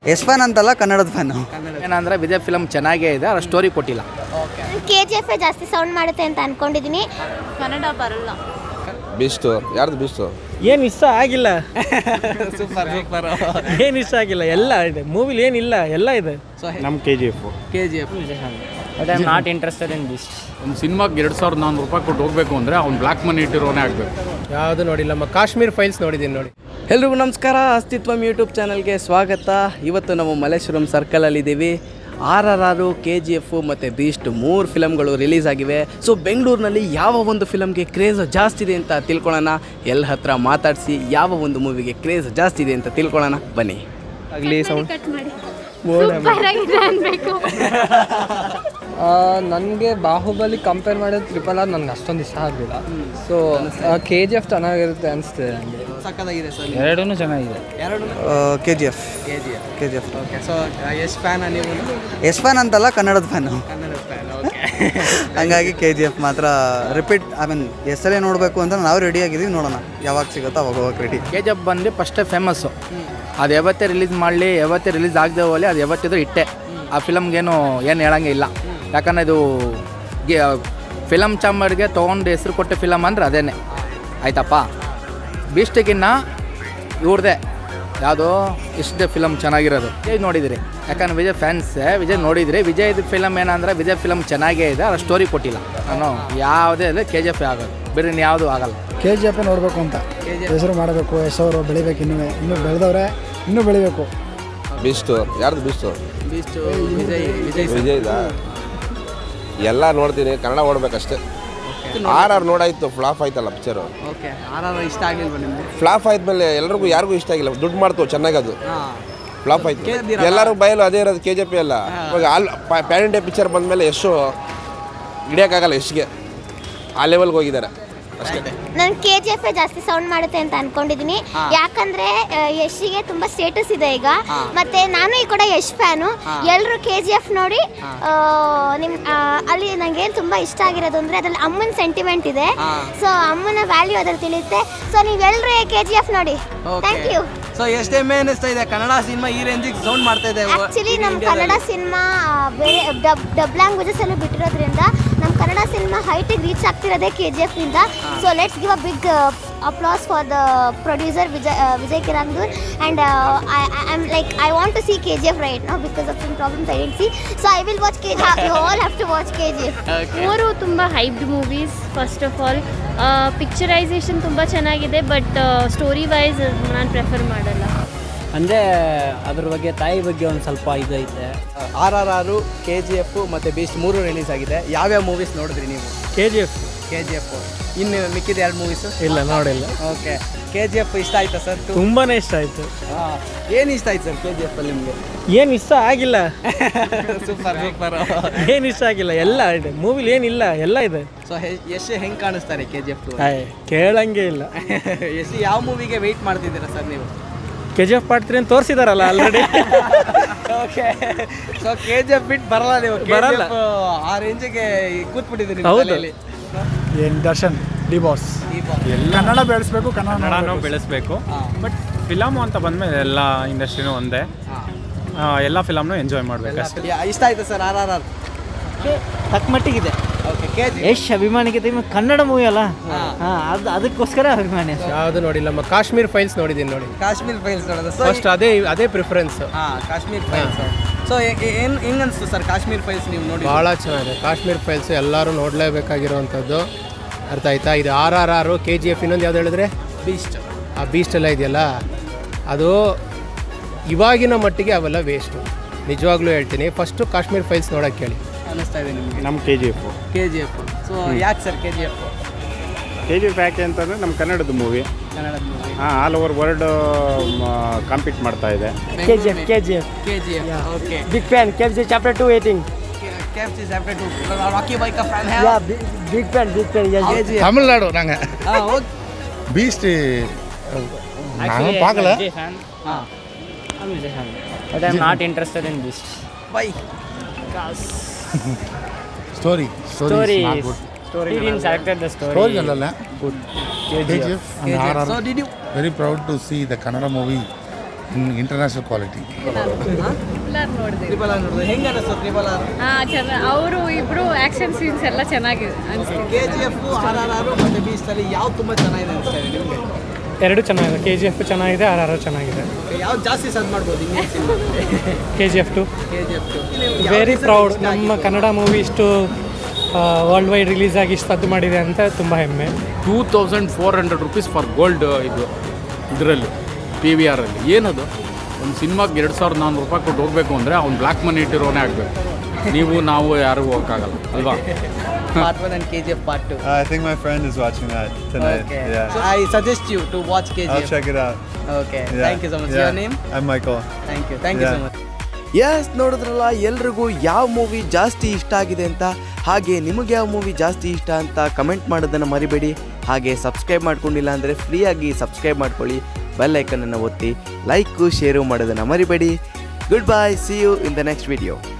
S fan ಅಂತಲ್ಲ ಕನ್ನಡದ fan ಏನಂದ್ರೆ ವಿಜಯ್ ಫಿಲಮ್ ಚೆನ್ನಾಗೇ ಇದೆ ಅದ್ರ ಸ್ಟೋರಿ ಕೊಟ್ಟಿಲ್ಲ ಕೆ ಜಿ ಎಫ್ ಜಾಸ್ತಿ ಸೌಂಡ್ ಮಾಡುತ್ತೆ ಅಂತ ಅನ್ಕೊಂಡಿದ್ದೀನಿ ಕನ್ನಡ ಬರಲ್ಲ ಬೆಸ್ಟು ಯಾರ್ದು ಬೆಸ್ಟು ಏನು ಇಷ್ಟ ಆಗಿಲ್ಲ ಸೂಪರ್ ಸೂಪರ್ ಏನು ಇಷ್ಟ ಆಗಿಲ್ಲ ಎಲ್ಲ ಇದೆ ಮೂವಿಲಿ ಏನಿಲ್ಲ ಎಲ್ಲ ಇದೆ ನಮ್ಮ K G F K G F but I am not interested in this ಒಂದು ಸಿನಿಮಾಗೆ ಎರಡು ಸಾವಿರದ ನಾನ್ನೂರು ರೂಪಾಯಿ ಕೊಟ್ಟು ಹೋಗಬೇಕು ಅಂದರೆ ಅವ್ನು ಬ್ಲ್ಯಾಕ್ ಮನಿ ಇಟ್ಟಿರೋನೇ ಆಗಬೇಕು ಯಾವುದು ನೋಡಿಲ್ಲ ನಮ್ಮ ಕಾಶ್ಮೀರ್ ಫೈಲ್ಸ್ ನೋಡಿದ್ದೀನಿ ನೋಡಿ ಎಲ್ರಿಗೂ ನಮಸ್ಕಾರ ಅಸ್ತಿತ್ವಂ ಯೂಟ್ಯೂಬ್ ಚಾನಲ್ಗೆ ಸ್ವಾಗತ ಇವತ್ತು ನಾವು ಮಲ್ಲೇಶ್ವರಂ ಸರ್ಕಲಲ್ಲಿದ್ದೀವಿ R R R K G F ಮತ್ತು ಬೀಸ್ಟ್ ಮೂರು ಫಿಲಮ್ಗಳು ರಿಲೀಸ್ ಆಗಿವೆ ಸೊ ಬೆಂಗಳೂರಿನಲ್ಲಿ ಯಾವ ಒಂದು ಫಿಲಮ್ಗೆ ಕ್ರೇಜ್ ಜಾಸ್ತಿ ಇದೆ ಅಂತ ತಿಳ್ಕೊಳ್ಳೋಣ ಎಲ್ಲ ಹತ್ರ ಮಾತಾಡಿಸಿ ಯಾವ ಒಂದು ಮೂವಿಗೆ ಕ್ರೇಜ್ ಜಾಸ್ತಿ ಇದೆ ಅಂತ ತಿಳ್ಕೊಳ್ಳೋಣ ಬನ್ನಿ ಆಗಲಿ ಸೌಂಡ್ ಸೂಪರ್ ಆಗಿದೆ ಅನ್ಬೇಕು ನನಗೆ ಬಾಹುಬಲಿ ಕಂಪೇರ್ ಮಾಡಿದ್ರೆ ಟ್ರಿಪಲ್ ಆರ್ ನನಗೆ ಅಷ್ಟೊಂದು ಇಷ್ಟ ಆಗಲಿಲ್ಲ ಸೊ ಕೆ ಜಿ ಎಫ್ ಚೆನ್ನಾಗಿರುತ್ತೆ ಅನಿಸ್ತಿದೆ ನನಗೆ ಸಕ್ಕದಾಗಿದೆ ಸರ್ ಎರಡೂ ಚೆನ್ನಾಗಿದೆ ಎರಡು K G F K G F K G F okay so ಎಷ್ಟು ಫ್ಯಾನ್ ನೀವು ಎಸ್ ಫ್ಯಾನ್ ಅಂತಲ್ಲ ಕನ್ನಡದ ಫ್ಯಾನು ಕನ್ನಡ ಫ್ಯಾನ್ ಓಕೆ ಹಂಗಾಗಿ ಕೆ ಜಿ ಎಫ್ ಮಾತ್ರ ರಿಪೀಟ್ ಐ ಮೀನ್ ಎಷ್ಟಲ್ಲೇ ನೋಡಬೇಕು ಅಂತ ನಾವು ರೆಡಿ ಆಗಿದ್ದೀವಿ ನೋಡೋಣ ಯಾವಾಗ ಸಿಗುತ್ತೋ ಅವಾಗ ಹೋಗಕ್ಕೆ ರೆಡಿ ಕೆ ಜಿ ಎಫ್ ಬಂದು ಫಸ್ಟೇ ಫೇಮಸ್ಸು ಅದು ಯಾವತ್ತೇ ರಿಲೀಸ್ ಮಾಡಲಿ ಯಾವತ್ತೇ ರಿಲೀಸ್ ಆಗದೆ ಹೋಗಲಿ ಅದು ಯಾವತ್ತಿದ್ರು ಇಟ್ಟೆ ಆ ಫಿಲಮ್ಗೇನು ಏನು ಹೇಳಂಗೆ ಇಲ್ಲ ಯಾಕಂದರೆ ಇದು ಫಿಲಮ್ ಚಾಂಬರ್ಗೆ ತೊಗೊಂಡು ಹೆಸರು ಕೊಟ್ಟ ಫಿಲಮ್ ಅಂದ್ರೆ ಅದೇನೆ ಆಯ್ತಪ್ಪ ಬೀಸ್ಟಿಗಿನ್ನ ಇವ್ರದೇ ಯಾವುದೋ ಇಷ್ಟೇ ಫಿಲಮ್ ಚೆನ್ನಾಗಿರೋದು ವಿಜಯ್ ನೋಡಿದಿರಿ ಯಾಕಂದ್ರೆ ವಿಜಯ್ ಫ್ಯಾನ್ಸೇ ವಿಜಯ್ ನೋಡಿದ್ರಿ ವಿಜಯ್ ಫಿಲಮ್ ಏನಂದ್ರೆ ವಿಜಯ್ ಫಿಲಮ್ ಚೆನ್ನಾಗೇ ಇದೆ ಅದ್ರ ಸ್ಟೋರಿ ಕೊಟ್ಟಿಲ್ಲ ನಾನು ಯಾವುದೇ ಇದೆ ಕೆ ಜಿ ಎಫ್ ಆಗೋದು ಬೇರೆ ಯಾವುದು ಆಗಲ್ಲ ಕೆ ಜಿ ಎಫ್ ನೋಡಬೇಕು ಅಂತ ಹೆಸರು ಮಾಡಬೇಕು ಯಶವರು ಬೆಳಿಬೇಕು ಇನ್ನೂ ಇನ್ನೂ ಬೆಳೆದವ್ರೆ ಇನ್ನೂ ಬೆಳಿಬೇಕು ಬೆಸ್ಟು ಯಾರ್ದು ಬೆಸ್ಟು ಬೀಸ್ಟು ವಿಜಯ್ ವಿಜಯ್ ವಿಜಯ್ದ ಎಲ್ಲ ನೋಡ್ತೀನಿ ಕನ್ನಡ ಓಡ್ಬೇಕಷ್ಟೇ ಆರ್ ಆರ್ ನೋಡಾಯ್ತು ಫ್ಲಾಪ್ ಆಯ್ತಲ್ಲ ಪಿಕ್ಚರು ಓಕೆ ಆರ್ ಆರ್ ಇಷ್ಟ ಆಗಲಿಲ್ವ ನಿಮಗೆ ಫ್ಲಾಪ್ ಆದ್ಮೇಲೆ ಎಲ್ರಿಗೂ ಯಾರಿಗೂ ಇಷ್ಟ ಆಗಿಲ್ಲ ದುಡ್ಡು ಮಾಡ್ತು ಚೆನ್ನಾಗಿ ಅದು ಹಾಂ ಫ್ಲಾಪ್ ಆಯ್ತು ಕೇಳ್ದಿರಲ್ಲ? ಎಲ್ಲರೂ ಬಯಲು ಅದೇ ಇರೋದು ಕೆ ಜೆ ಪಿ ಎಲ್ಲ ಇವಾಗ ಆಲ್ ಪ್ಯಾನ್ ಇಂಡಿಯಾ ಪಿಕ್ಚರ್ ಬಂದಮೇಲೆ ಎಷ್ಟು ಹಿಡಿಯೋಕ್ಕಾಗಲ್ಲ ಎಷ್ಟಿಗೆ ಆ ಲೆವೆಲ್ಗೆ ಹೋಗಿದ್ದಾರೆ ಅಷ್ಟೇ ನಾನು ಕೆ ಜಿ ಎಫ್ ಜಾಸ್ತಿ ಸೌಂಡ್ ಮಾಡುತ್ತೆ ಅಂತ ಅನ್ಕೊಂಡಿದ್ದೀನಿ ಯಾಕಂದ್ರೆ ಆ, ಯಶ್ಗೆ ತುಂಬಾ ಸ್ಟೇಟಸ್ ಇದೆ ಈಗ ಮತ್ತೆ ನಾನು ಈ ಕೂಡ ಯಶ್ ಫ್ಯಾನು ಎಲ್ಲರೂ ಕೆ ಜಿ ಎಫ್ ನೋಡಿ ಆ, ನಿಮ್ ಆ, ಅಲ್ಲಿ ನನಗೆ ತುಂಬಾ ಇಷ್ಟ ಆಗಿರೋದು ಅಂದ್ರೆ ಅದ್ರಲ್ಲಿ ಅಮ್ಮನ ಸೆಂಟಿಮೆಂಟ್ ಇದೆ ಸೊ ಅಮ್ಮನ ವ್ಯಾಲ್ಯೂ ಅದ್ರಲ್ಲಿ ತಿಳಿಯುತ್ತೆ ಸೊ ನೀವೆಲ್ಲರೂ ಕೆ ಜಿ ಎಫ್ ನೋಡಿ ಥ್ಯಾಂಕ್ ಯು ಸೊ ಎಷ್ಟೇ ಮೇ ಅನಿಸ್ತಾ ಇದೆ ಕನ್ನಡ ಸಿನಿಮಾ ಈ ರೇಂಜಿಗೆ ಸೌಂಡ್ ಮಾಡ್ತಾ ಇದೆ ಆಕ್ಚುಲಿ ನಮ್ಮ ಕನ್ನಡ ಸಿನಿಮಾ ಬೇರೆ ಡಬ್ ಡಬ್ ಲ್ಯಾಂಗ್ವೇಜಸ್ ಅಲ್ಲೂ ಬಿಟ್ಟಿರೋದ್ರಿಂದ ನಮ್ಮ ಕನ್ನಡ ಸಿನಿಮಾ ಹೈಟಿಗೆ ರೀಚ್ ಆಗ್ತಿರೋದೇ ಕೆ ಜಿ ಎಫ್ ಇಂದ so let's give a big applause for the producer Vijay Vijay Kirandur and I am like I want to see K G F right no because of some problems I didn't see so I will watch K G you all have to watch K G F ಮೂರು ತುಂಬ ಹೈಬ್ಡ್ movies first of all picturisation ತುಂಬ ಚೆನ್ನಾಗಿದೆ but story wise ನಾನು prefer ಮಾಡಲ್ಲ ಅಂದರೆ ಅದ್ರ ಬಗ್ಗೆ ತಾಯಿ ಬಗ್ಗೆ ಒಂದು ಸ್ವಲ್ಪ ಇದೈತೆ R R R K G F ಮತ್ತು ಬೀಸ್ಟ್ ಮೂರು ರಿಲೀಸ್ ಆಗಿದೆ ಯಾವ್ಯಾವ ಮೂವೀಸ್ ನೋಡಿದ್ರಿ ನೀವು K G F K G F ಇನ್ನು ಮಿಕ್ಕಿದ ಎರಡು ಮೂವೀಸು ಇಲ್ಲ ನೋಡಿಲ್ಲ ಓಕೆ ಕೆ ಜಿ ಎಫ್ ಇಷ್ಟ ಆಯ್ತಾ ಸರ್ ಟು ತುಂಬಾ ಇಷ್ಟ ಆಯಿತು ಏನು ಇಷ್ಟ ಆಯ್ತು ಸರ್ ಕೆ ಜಿ ಎಫ್ ಅಲ್ಲಿ ನಿಮಗೆ ಏನು ಇಷ್ಟ ಆಗಿಲ್ಲ ಸೂಪರ್ ಸೂಪರ್ ಏನು ಇಷ್ಟ ಆಗಿಲ್ಲ ಎಲ್ಲ ಇದೆ ಮೂವಿಲಿ ಏನಿಲ್ಲ ಎಲ್ಲ ಇದೆ ಸೊ ಎಷ್ಟು ಹೆಂಗೆ ಕಾಣಿಸ್ತಾರೆ ಕೆ ಜಿ ಎಫ್ ಟು ಆಯ್ ಕೇಳಂಗೆ ಇಲ್ಲ ಎಷ್ಟು ಯಾವ ಮೂವಿಗೆ ವೆಯ್ಟ್ ಮಾಡ್ತಿದ್ದೀರಾ ಸರ್ ನೀವು ಕೆ ಜಿ ಎಫ್ ಮಾಡ್ತೀರಿ ಅಂತ ತೋರಿಸಿದಾರಲ್ಲ already okay so K G F ಬಿಟ್ಟು ಬರಲ್ಲ ನೀವು ಬರಲ್ಲ. KGF ಆ ರೇಂಜಿಗೆ ಕೂತ್ಬಿಟ್ಟಿದ್ದೀರಿ ನಿಮ್ಮ ಹೌದು. ತಲೆಯಲ್ಲಿ. ಏನು ದರ್ಶನ್ ಡಿ ಬಾಸ್ ಕನ್ನಡ ಬೆಳೆಸ್ಬೇಕು ಕನ್ನಡ ಕನ್ನಡನೂ ನೋಡ್ಬೇಕು. ಬೆಳೆಸಬೇಕು ಹಾ. ಬಟ್ ಫಿಲಮು ಅಂತ ಬಂದಮೇಲೆ ಎಲ್ಲ ಇಂಡಸ್ಟ್ರಿನೂ ಒಂದೇ ಹಾ. ಆ, ಎಲ್ಲ ಫಿಲಮ್ನು ಎಂಜಾಯ್ ಮಾಡಬೇಕು ಅಷ್ಟೇ ಯಾ- ಇಷ್ಟ ಆಯ್ತಾ ಸರ್ ಆರ್ ಆರ್ ಆರ್ ತಕ್ಕ ಮಟ್ಟಿಗಿದೆ ಓಕೆ ಕೆ ಜಿ ಯಶ್ ಅಭಿಮಾನಿಗೆ ಕನ್ನಡ ಮೂವಿ ಅಲ್ಲ ಹಾಂ ಅದು ಅದಕ್ಕೋಸ್ಕರ ಅಭಿಮಾನಿ ಯಾವುದು ನೋಡಿಲ್ಲ ನಮ್ಮ ಕಾಶ್ಮೀರ್ ಫೈಲ್ಸ್ ನೋಡಿದ್ದೀನಿ ನೋಡಿ ಕಾಶ್ಮೀರ್ ಫೈಲ್ಸ್ ನೋಡೋದು ಸೊ ಫಸ್ಟ್ ಅದೇ ಅದೇ ಪ್ರಿಫರೆನ್ಸ್ ಹಾ ಕಾಶ್ಮೀರ್ ಫೈಲ್ಸ್ ಸೊ ಏನು ಹೆಂಗ್ ಅನ್ಸ್ತು ಸರ್ ಕಾಶ್ಮೀರ್ ಫೈಲ್ಸ್ ನೀವು ನೋಡಿ ಭಾಳ ಚೆನ್ನಾಗಿದೆ ಕಾಶ್ಮೀರ್ ಫೈಲ್ಸ್ ಎಲ್ಲರೂ ನೋಡಲೇಬೇಕಾಗಿರುವಂಥದ್ದು ಅರ್ಥ ಆಯ್ತಾ ಇದು R R R K G F ಇನ್ನೊಂದು ಯಾವ್ದು ಹೇಳಿದ್ರೆ ಬೀಸ್ಟ್ ಆ ಬೀಸ್ಟ್ ಎಲ್ಲ ಇದೆಯಲ್ಲ ಅದು ಇವಾಗಿನ ಮಟ್ಟಿಗೆ ಅವೆಲ್ಲ ವೇಸ್ಟು ನಿಜವಾಗ್ಲೂ ಹೇಳ್ತೀನಿ ಫಸ್ಟು ಕಾಶ್ಮೀರ್ ಫೈಲ್ಸ್ ನೋಡೋಕ್ಕೆ ಕೇಳಿ ಅನಿಸ್ತಾ ಇದೆ ನಿಮಗೆ ನಮ್ಮ K G F K G F so ಯಾಕೆ sir K G F K G F ಯಾಕೆ ಅಂತಂದರೆ ನಮ್ಮ ಕನ್ನಡದ ಮೂವಿ ಕನ್ನಡದ ಮೂವಿ ಹಾಂ ಆಲ್ ಓವರ್ ವರ್ಲ್ಡ್ ಕಾಂಪೀಟ್ ಮಾಡ್ತಾ ಇದೆ K G F K G F K G F okay big fan K G chapter two eating ಕೆಫ್ ಇಸ್ ಆಫ್ಟರ್ ಟು ರಾಕಿ ಬೈಕ್ ಫ್ಯಾನ್ ಹ್ಯಾ yeah big fan big fan K G F Tamil Nadu நாங்கள் ಹಾ okay Beast நாங்கள் பார்க்கல ಹಾ but I am not interested in this by story story good story selected the story story நல்லா good KGF and so RR did you very proud to see the Kannada movie international quality triple R ನೋಡಿದ್ರೆ ಹೆಂಗೆ ಅನಿಸ್ತು triple R ಹಾಂ ಚೆನ್ನಾಗಿ ಅವರು ಇಬ್ಬರು action scenes ಎಲ್ಲ ಚೆನ್ನಾಗಿದೆ ಅನಿಸ್ತು K G F R R R ಮತ್ತು ಬೀಸ್ಟಲ್ಲಿ ಯಾವ್ದು ತುಂಬ ಚೆನ್ನಾಗಿದೆ ಅನಿಸ್ತಾ ಇದೆ ನಿಮಗೆ ಎರಡು ಚೆನ್ನಾಗಿದೆ ಕೆ ಜಿ ಎಫ್ ಚೆನ್ನಾಗಿದೆ ಆರ್ ಆರ್ ಚೆನ್ನಾಗಿದೆ ಯಾವ್ದು ಜಾಸ್ತಿ ಸದ್ ಮಾಡ್ಬೋದು Indian cinema K G F two K G F very proud ನಮ್ಮ ಕನ್ನಡ ಮೂವಿ ಇಷ್ಟು ವರ್ಲ್ಡ್ ವೈಡ್ ರಿಲೀಸ್ ಆಗಿ ಇಷ್ಟು ಸದ್ದು ಮಾಡಿದೆ ಅಂತ ತುಂಬ ಹೆಮ್ಮೆ two thousand four hundred rupees for gold ಇದು ಇದರಲ್ಲಿ ಪಿ ವಿ ಆರಲ್ಲಿ ಏನದು ಒಂದು ಸಿನಿಮಾಗೆ ಎರಡು ಸಾವಿರದ ನಾನ್ನೂರು ರೂಪಾಯಿ ಕೊಟ್ಟು ಹೋಗಬೇಕು ಅಂದರೆ ಅವ್ನು ಬ್ಲ್ಯಾಕ್ ಮನಿ ಇಟ್ಟಿರೋನೇ ಆಗಬೇಕು ನೀವು ನಾವು ಯಾರಿಗೂ ಹೋಗೋಕ್ಕಾಗಲ್ಲ ಅಲ್ವಾ part one and K G F part two I think my friend is watching that tonight. Okay. Yeah. So I suggest you to watch KGF. I'll check it out. Okay. Yeah. Thank you so much. Yeah. Your name? I'm Michael. Thank you. Thank you so Yeah. much. Yes ನೋಡಿದ್ರಲ್ಲ ಎಲ್ರಿಗೂ ಯಾವ movie ಜಾಸ್ತಿ ಇಷ್ಟ ಆಗಿದೆ ಅಂತ ಹಾಗೆ ನಿಮಗೆ ಯಾವ ಮೂವಿ ಜಾಸ್ತಿ ಇಷ್ಟ ಅಂತ ಕಮೆಂಟ್ ಮಾಡೋದನ್ನು ಮರಿಬೇಡಿ ಹಾಗೆ ಸಬ್ಸ್ಕ್ರೈಬ್ ಮಾಡ್ಕೊಂಡಿಲ್ಲ ಅಂದರೆ ಫ್ರೀಯಾಗಿ ಸಬ್ಸ್ಕ್ರೈಬ್ ಮಾಡ್ಕೊಳ್ಳಿ ಬೆಲ್ ಐಕನನ್ನು ಒತ್ತಿ ಲೈಕು ಶೇರು ಮಾಡೋದನ್ನು ಮರಿಬೇಡಿ good bye see you in the next video